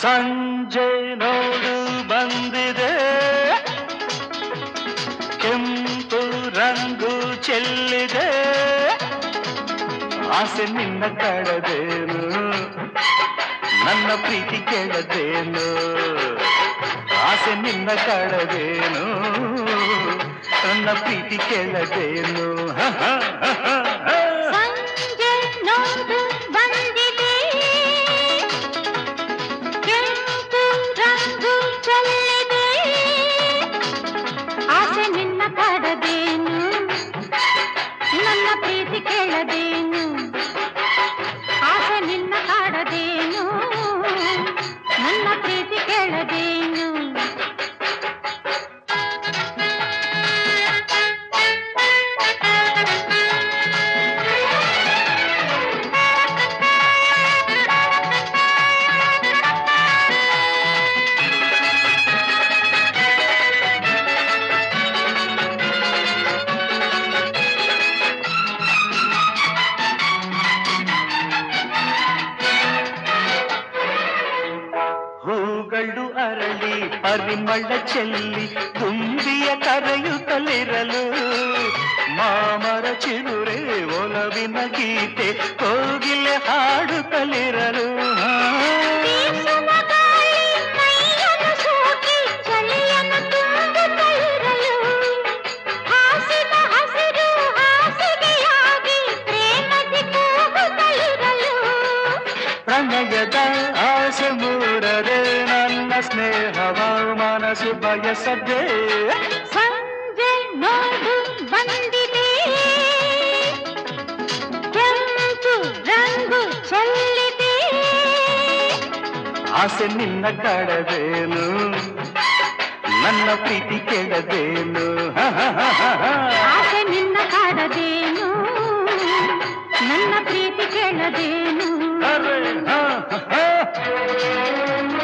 ಸಂಜೆ ನೋಡು ಬಂದಿದೆ ಕೆಂಪು ರಂಗು ಚೆಲ್ಲಿದೆ ಆಸೆ ನಿನ್ನ ಕಡದೇನು ನನ್ನ ಪ್ರೀತಿ ಕೇಳದೇನು ಆಸೆ ನಿನ್ನ ಕಡದೇನು ನನ್ನ ಪ್ರೀತಿ ಕೇಳದೇನು ಹ, ಹ, ಹ, ಹ, ಹ. ಸಂಜೆ ನೋಡು ಬಂದಿದೆ ಕೆಂಪು ರಂಗು ಚೆಲ್ಲಿದೆ ಆಸೆ ನಿನ್ನ ಕಾಡದೇನು ನನ್ನ ಪ್ರೀತಿ ಕೇಳದೇನು ಆಸೆ ನಿನ್ನ ಕಾಡದೇನು ನನ್ನ ಪ್ರೀತಿ ಕೇಳದೇನು ಹೂಗಳು ಅರಳಿ ಪರಿಮಳ ಚೆಲ್ಲಿ ತುಂಬಿಯ ಕರೆಯುತ್ತಲಿರಲು ಮಾಮರ ಚಿರುರೆ ಒಲವಿನ ಗೀತೆ ಕೋಗಿಲೆ ಹಾಡುತ್ತಲಿರಲು ಆ. ಬೀಸುವ ಗಾಳಿ ಮೈಯನ್ನು ಸೋಕಿ ಚಳಿಯನ್ನು ತುಂಬುತ್ತಲಿರಲು ಹಾಸಿದ ಹಸಿರು ಹಾಸಿಗೆಯಾಗಿ ಪ್ರೇಮದಿ ಕೂಗುತ್ತಲಿರಲು ಪ್ರಣಯದ ಆಸೆ ಮೂರರೆ ನನ್ನ ಸ್ನೇಹವ ಮನಸ್ಸು ಬಯಸದೆ ಸಂಜೆ ನೋಡು ಬಂದಿದೆ ಕೆಂಪು ರಂಗು ಚೆಲ್ಲಿದೆ ಆಸೆ ನಿನ್ನ ಕಡದೇನು ನನ್ನ ಪ್ರೀತಿ ಕೆಡದೇನು ಹ, ಹ, ಹ, ಹ, ಹ. ಆಸೆ ನಿನ್ನ ಕಾಡದೇನು ನನ್ನ ಪ್ರೀತಿ ಕೇಳದೇನು ಅರೆ, ಹ, ಹ, ಹ.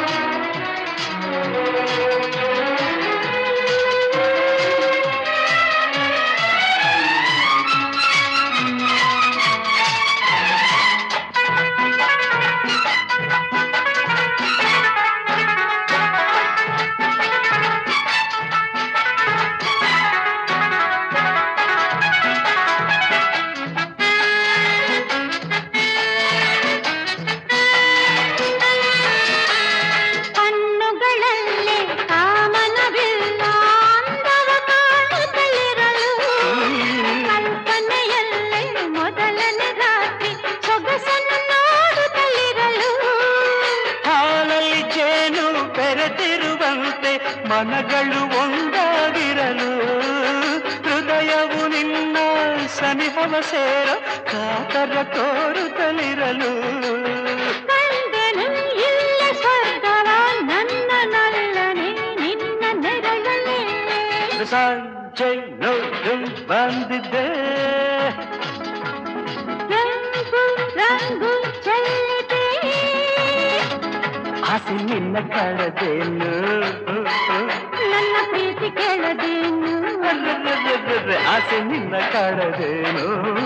ಕಣ್ಣುಗಳಲ್ಲೇ ಕಾಮನವಿಲ್ಲ ಅಂದವ ಕಾಣುತ್ತಲಿರಲು ಕಲ್ಪನೆಯಲ್ಲೇ ಮೊದಲನೇ ರಾತ್ರಿ ಸೊಗಸನ್ನು ನೋಡುತ್ತಲಿರಲು ಹಾಲಲ್ಲಿ ಜೇನು ಬೆರೆತಿರುವಂತೆ ಮನಗಳು ಒಂದಾಗಿರಲು ಹೃದಯವು ನಿನ್ನ ಸನಿಹವ ಸೇರ ಕಾತರ ತೋರುತ್ತಲಿರಲು ಕಂಡೆನು ಇಲ್ಲ ಸ್ವರ್ಗವ ನನ್ನ ನಲ್ಲನೆ ನಿನ್ನ ನೆರಳನೆ ಸಂಜೆ ನೋಡು ಬಂದಿದ್ದೆ ಕೆಂಪು ರಂಗು ಚೆಲ್ಲಿದೆ ಆಸೆ ನಿನ್ನ ಕಡದೇನು ನನ್ನ ಪ್ರೀತಿ ಕೇಳದೇನು ಆಸೆ ನಿನ್ನ ಕಡದೇನು